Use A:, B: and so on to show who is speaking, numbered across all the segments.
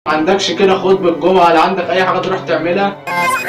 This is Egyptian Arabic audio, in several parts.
A: ما عندكش كده خطبة جمعة ولا عندك أي حاجة تروح تعملها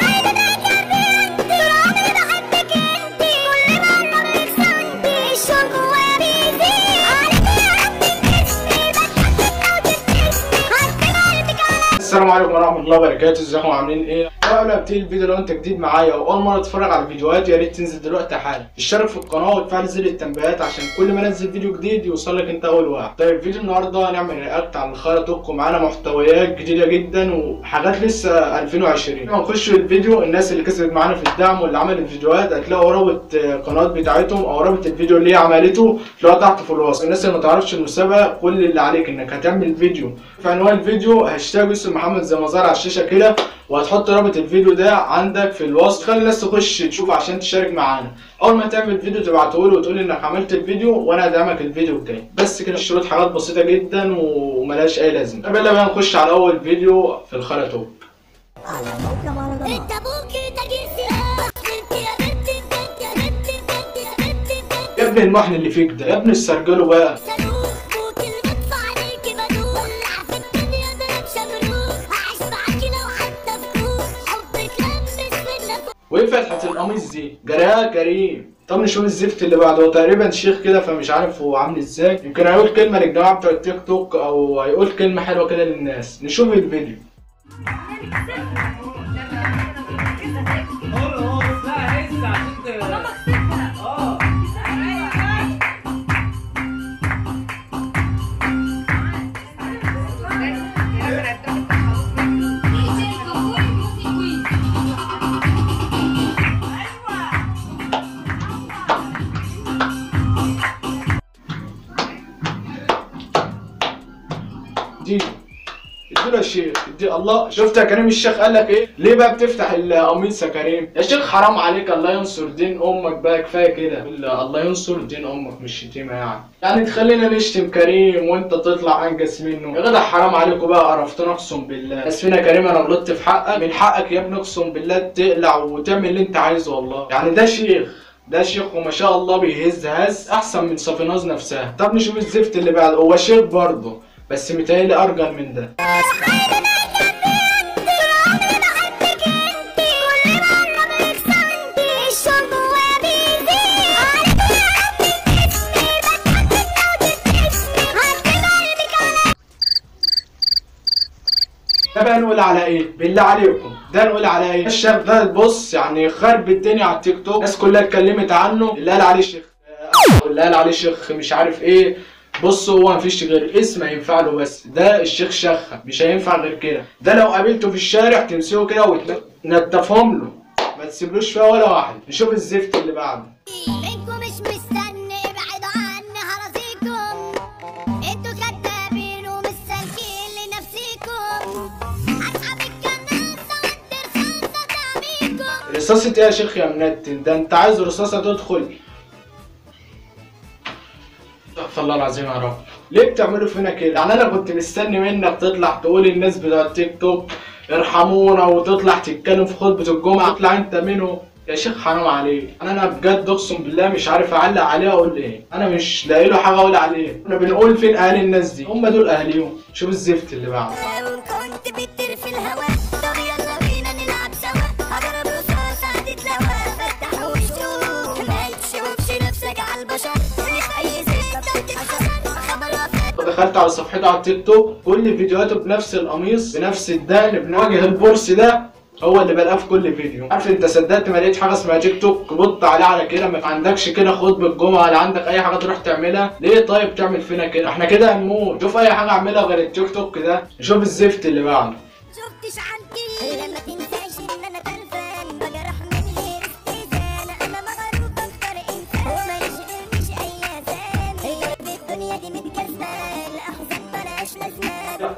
A: السلام عليكم ورحمة الله وبركاته ازيكم عاملين ايه؟ قبل ما ابتدي الفيديو لو انت جديد معايا واول مرة تتفرج على الفيديوهات يا ريت تنزل دلوقتي حالا اشترك في القناة وتفعل زر التنبيهات عشان كل ما انزل فيديو جديد يوصلك انت اول واحد طيب فيديو النهاردة هنعمل رياكت على الخيرة توك ومعانا محتويات جديدة جدا وحاجات لسه 2020 لما نخش الفيديو الناس اللي كسبت معانا في الدعم واللي عملت فيديوهات هتلاقوا رابط القناة بتاعتهم او رابط الفيديو اللي هي عملته تلاقوه تحت في الوصف الناس اللي ما تعرفش المسابقة كل اللي عليك انك هتعمل فيديو في عنوان الفيديو هاشتاج اسم محمد زي ما ظهر على الشاشه كده وهتحط رابط الفيديو ده عندك في الوصف خلي الناس تخش تشوف عشان تشارك معانا اول ما تعمل فيديو تبعته له وتقول انك عملت الفيديو وانا هدعمك الفيديو بتاعي بس كده الشروط حاجات بسيطه جدا وملهاش اي لازمه طب يلا بقى نخش على اول فيديو في الخرا توك
B: انت ابوكي تجي سلاح انت يا بنت انت يا بنت انت يا بنت انت
A: يا ابن المحن اللي فيك ده يا ابن السرجله بقى
B: صاروخ بوك اللي بدفع عليكي بدوخ ولع في الدنيا ضرب شمروخ هعيش معاكي لو حتى في كوخ حبك لمس في النفوخ
A: وايه فتحه القميص دي جريها كريم طب نشوف الزفت اللي بعده هو تقريبا شيخ كده فمش عارف هو عامل ازاي يمكن هيقول كلمه للجماعه بتوع التيك توك او هيقول كلمه حلوه كده للناس نشوف الفيديو دي اديله يا شيخ ادي الله شفت يا كريم الشيخ قال لك ايه ليه بقى بتفتح القميص يا كريم يا شيخ حرام عليك الله ينصر دين امك بقى كفايه كده الله ينصر دين امك مش شتيمه يعني يعني تخلينا نشتم كريم وانت تطلع انجز منه يا جدع حرام عليكم بقى قرفتنا اقسم بالله اسفين يا كريم انا غلطت في حقك من حقك يا ابني اقسم بالله تقلع وتعمل اللي انت عايزه والله يعني ده شيخ ده شيخ وما شاء الله بيهز هز احسن من صافيناز نفسها طب نشوف الزفت اللي بعده هو شيخ برضه بس متهيألي ارجل من ده ده بقى نقول على ايه؟ بالله عليكم ده نقول على ايه؟ الشيخ ده بص يعني خرب الدنيا على التيك توك الناس كلها اتكلمت عنه اللي قال عليه شيخ آه، اللي قال عليه شيخ مش عارف ايه بص هو مفيش غير اسم هينفع له بس ده الشيخ شخة مش هينفع غير كده ده لو قابلته في الشارع تمسكه كده وتنتفهم له ما تسيبلوش فيها ولا واحد نشوف الزفت اللي بعده
B: انتوا مش مستني ابعدوا عني هرازيكم انتوا كدابين ومش سالكين لنفسيكم اسحب الكناسه وادي رصاصه تعميكم
A: رصاصة ايه يا شيخ يا منتن ده انت عايز رصاصة تدخل استغفر الله العظيم يا رب ليه بتعملوا فينا كده؟ يعني انا كنت مستني منك تطلع تقول للناس بتوع التيك توك ارحمونا وتطلع تتكلم في خطبة الجمعة تطلع انت منه يا شيخ حرام عليك انا انا بجد اقسم بالله مش عارف اعلق عليه اقول ايه انا مش لاقي له حاجه اقول عليه احنا بنقول فين اهالي الناس دي هم دول اهاليهم شوف الزفت اللي بعده
B: لو كنت بتطير في الهواء طب يلا بينا نلعب سوا هضرب رصاص هتتلوى فتح وشوف ما تشوفش نفسك على البشر اللي في اي سكه بتتحشر خبر وفاة
A: دخلت على صفحته على التيك توك كل فيديوهاته بنفس القميص بنفس الدقن بنواجه البورس ده هو اللي بلاقاه في كل فيديو عارف انت صدقت ما لقيتش حاجه اسمها تيك توك بط عليه على كده ما عندكش كده خطبه جمعه ولا عندك اي حاجه تروح تعملها ليه طيب تعمل فينا كده احنا كده هنموت شوف اي حاجه اعملها غير التيك توك ده نشوف الزفت اللي بعده
B: شفتش عنكي لما تنساش ان انا تلفان بجرح من غير استئذان انا مغروب اكتر انسان وما يشغلنيش اي اذان هي الدنيا دي متكسبان احزن بلاش لازمان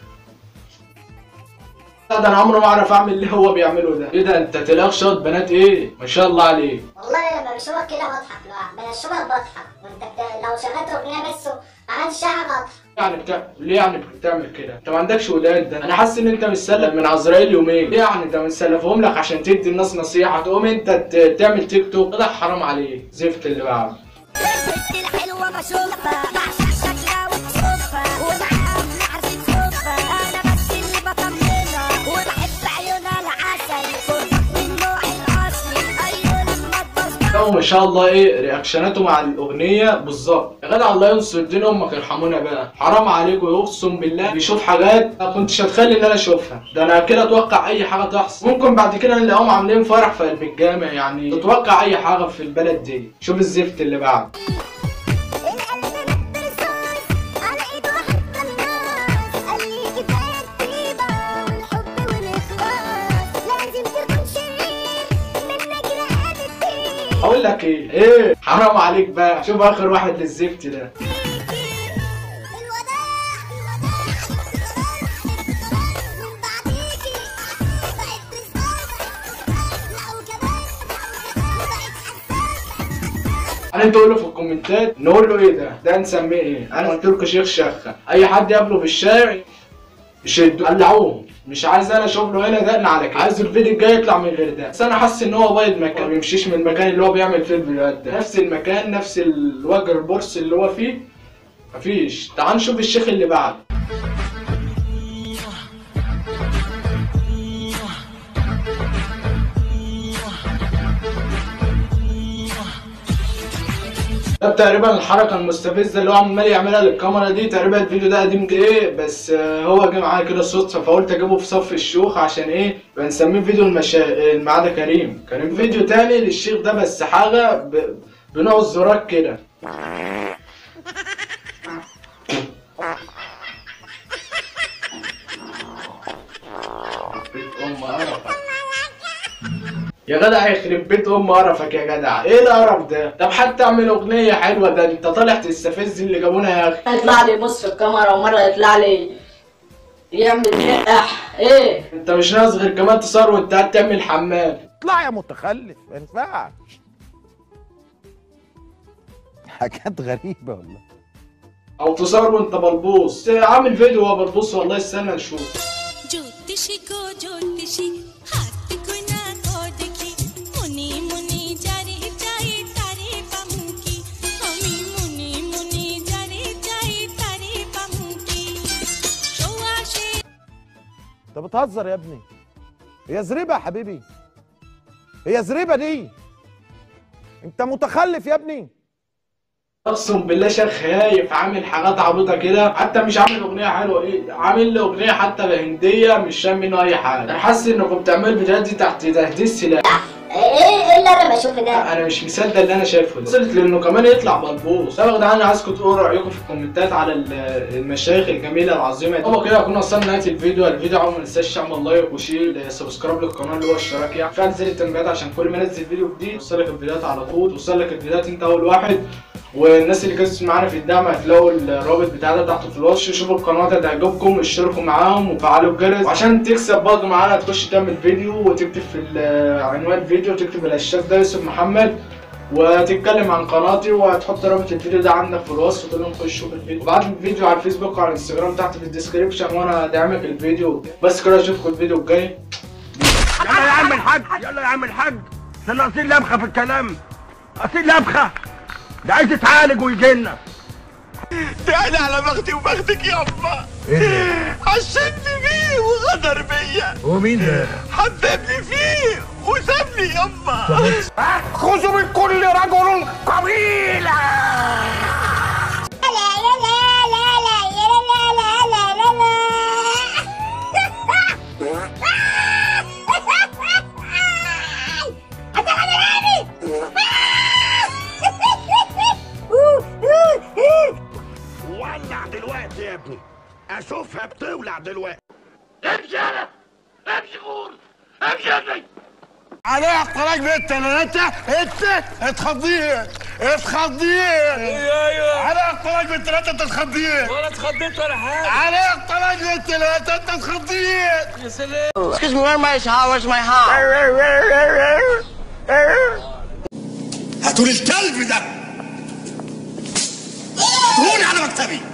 A: لا ده انا عمري ما اعرف اعمل اللي هو بيعمله ده ايه ده انت تلاقي شوط بنات ايه ما شاء الله عليك
C: والله لما بشوفك كده بضحك لو بشوفك بضحك وانت بت... لو شغلت اغنيه بس ما عملتش حاجه بضحك
A: يعني بتاع... ليه يعني بتعمل كده؟ انت ما عندكش ولاد ده انا حاسس ان انت متسلف من عزرائيل يومين ليه يعني انت متسلفهم لك عشان تدي الناس نصيحه تقوم انت ت... تعمل تيك توك ده حرام عليك زفت اللي بعده
B: البنت الحلوه بشوفها بعشق شكلها وتصفها ومعاها بنعرف صوفها انا بس اللي
A: ما شاء الله ايه رياكشناته مع الاغنيه بالظبط يا جدع الله ينصر دين امك ارحمونا بقى حرام عليكم اقسم بالله بيشوف حاجات ما كنتش اتخيل ان انا اشوفها ده انا كده اتوقع اي حاجه تحصل ممكن بعد كده نلاقيهم عاملين فرح في قلب الجامع يعني تتوقع اي حاجه في البلد دي شوف الزفت اللي بعد
B: القلب نط رصاص على ايد واحد قناص قال لي كفايه الطيبه والحب والاخلاص لازم تكون شرير منك رقاد الدين
A: اقول لك ايه ايه حرام عليك بقى شوف اخر واحد للزفت ده
B: الوداع من بعديكي بقيت بزبالة لا وكمان بقيت حساسة
A: انا تقول له في الكومنتات نقول له ايه ده ده نسميه ايه انا قلت لكم شيخ شخه اي حد يقابله في الشارع يشدوا قلعوهم مش عايز انا اشوف له هنا دقن على كده عايز الفيديو الجاي يطلع من غير ده بس انا حاسس ان هو بايظ مكان ما بيمشيش من المكان اللي هو بيعمل فيه الفيديوهات ده نفس المكان نفس الوجه البورس اللي هو فيه مفيش تعال نشوف الشيخ اللي بعده ده تقريبا الحركه المستفزه اللي هو عمال يعملها للكاميرا دي تقريبا الفيديو ده قديم ايه بس آه، هو جه معايا كده صدفه فقلت اجيبه في صف الشيوخ عشان ايه بنسميه فيديو المشا المعادة كريم كان فيديو تاني للشيخ ده بس حاجه ب... بنوع الزرار كده بيت ام قرفك يا جدع يخرب بيت ام قرفك يا جدع ايه القرف ده طب حتى اعمل اغنيه حلوه ده انت طالع تستفز اللي جابونا يا اخي
D: يطلع لي يبص في الكاميرا ومره يطلع لي يعمل شقح ايه
A: انت مش ناقص غير كمان تصور وانت قاعد تعمل حمام
E: اطلع يا متخلف ما ينفعش حاجات غريبة والله
A: او تصور وانت بلبوس عامل فيديو وهو بلبوس والله استنى نشوف
F: জ্যোতিষী গো জ্যোতিষী হাত গুনা কো দেখি মনি মনি যারে চাই তারে পামুকি আমি মনি মনি যারে চাই তারে পামুকি সোয়াশে
E: انت بتهزر يا ابني هي زريبة يا حبيبي هي زريبة دي انت متخلف يا ابني
A: اقسم بالله شيخ خايف عامل حاجات عبيطه كده حتى مش عامل اغنيه حلوه ايه عامل لي اغنيه حتى هنديه مش فاهم منه اي حاجه انا حاسس انكم بتعملوا الفيديوهات دي تحت تهديد سلاح
C: ايه ايه اللي انا بشوفه ده
A: انا مش مصدق اللي انا شايفه ده وصلت لانه كمان يطلع بلبوس طب يا جدعان انا عايزكم تقولوا رايكم في الكومنتات على ال- المشايخ الجميله العظيمه دي هو كده كنا وصلنا نهايه الفيديو الفيديو عموما ما تنساش تعمل لايك وشير سبسكرايب للقناه اللي هو اشتراك يعني فعل زر التنبيهات عشان كل ما انزل فيديو جديد يوصلك الفيديوهات على طول توصل لك الفيديوهات انت اول واحد والناس اللي كانت معانا في الدعم هتلاقوا الرابط بتاع ده تحت في الوصف شوفوا القناه هتعجبكم اشتركوا معاهم وفعلوا الجرس وعشان تكسب برضه معانا تخش تعمل فيديو وتكتب في ال- عنوان الفيديو تكتب الهاشتاج ده يوسف محمد وتتكلم عن قناتي وهتحط رابط الفيديو ده عندك في الوصف وتقول لهم خش شوف الفيديو وبعت لي الفيديو على الفيسبوك وعلى الانستجرام تحت في الديسكربشن وانا هدعمك الفيديو بس كده اشوفكم الفيديو الجاي
G: يلا يا عم الحاج يلا يا عم الحاج ده ناقصين لبخه في الكلام ناقصين لبخه ده عايز يتعالج ويجي لنا تعالى على بختي وبختك يابا عشمني بيه وغدر بيا
H: هو مين ده؟
G: حببني فيه وسابني يابا خذوا من كل رجل قبيله
B: لا لا لا لا لا لا لا لا لا لا
G: ولع دلوقتي يا ابني اشوفها بتولع دلوقتي امشي انا امشي غور امشي يا ابني عليها الطلاق بالتلاتة انت اتخضيت اتخضيت ايوه عليها الطلاق بالتلاتة انت اتخضيت ولا اتخضيت ولا حاجة عليها الطلاق بالتلاتة انت اتخضيت يا سلام Excuse me, where my house? Where's my house? هاتوا لي الكلب ده هاتوني على مكتبي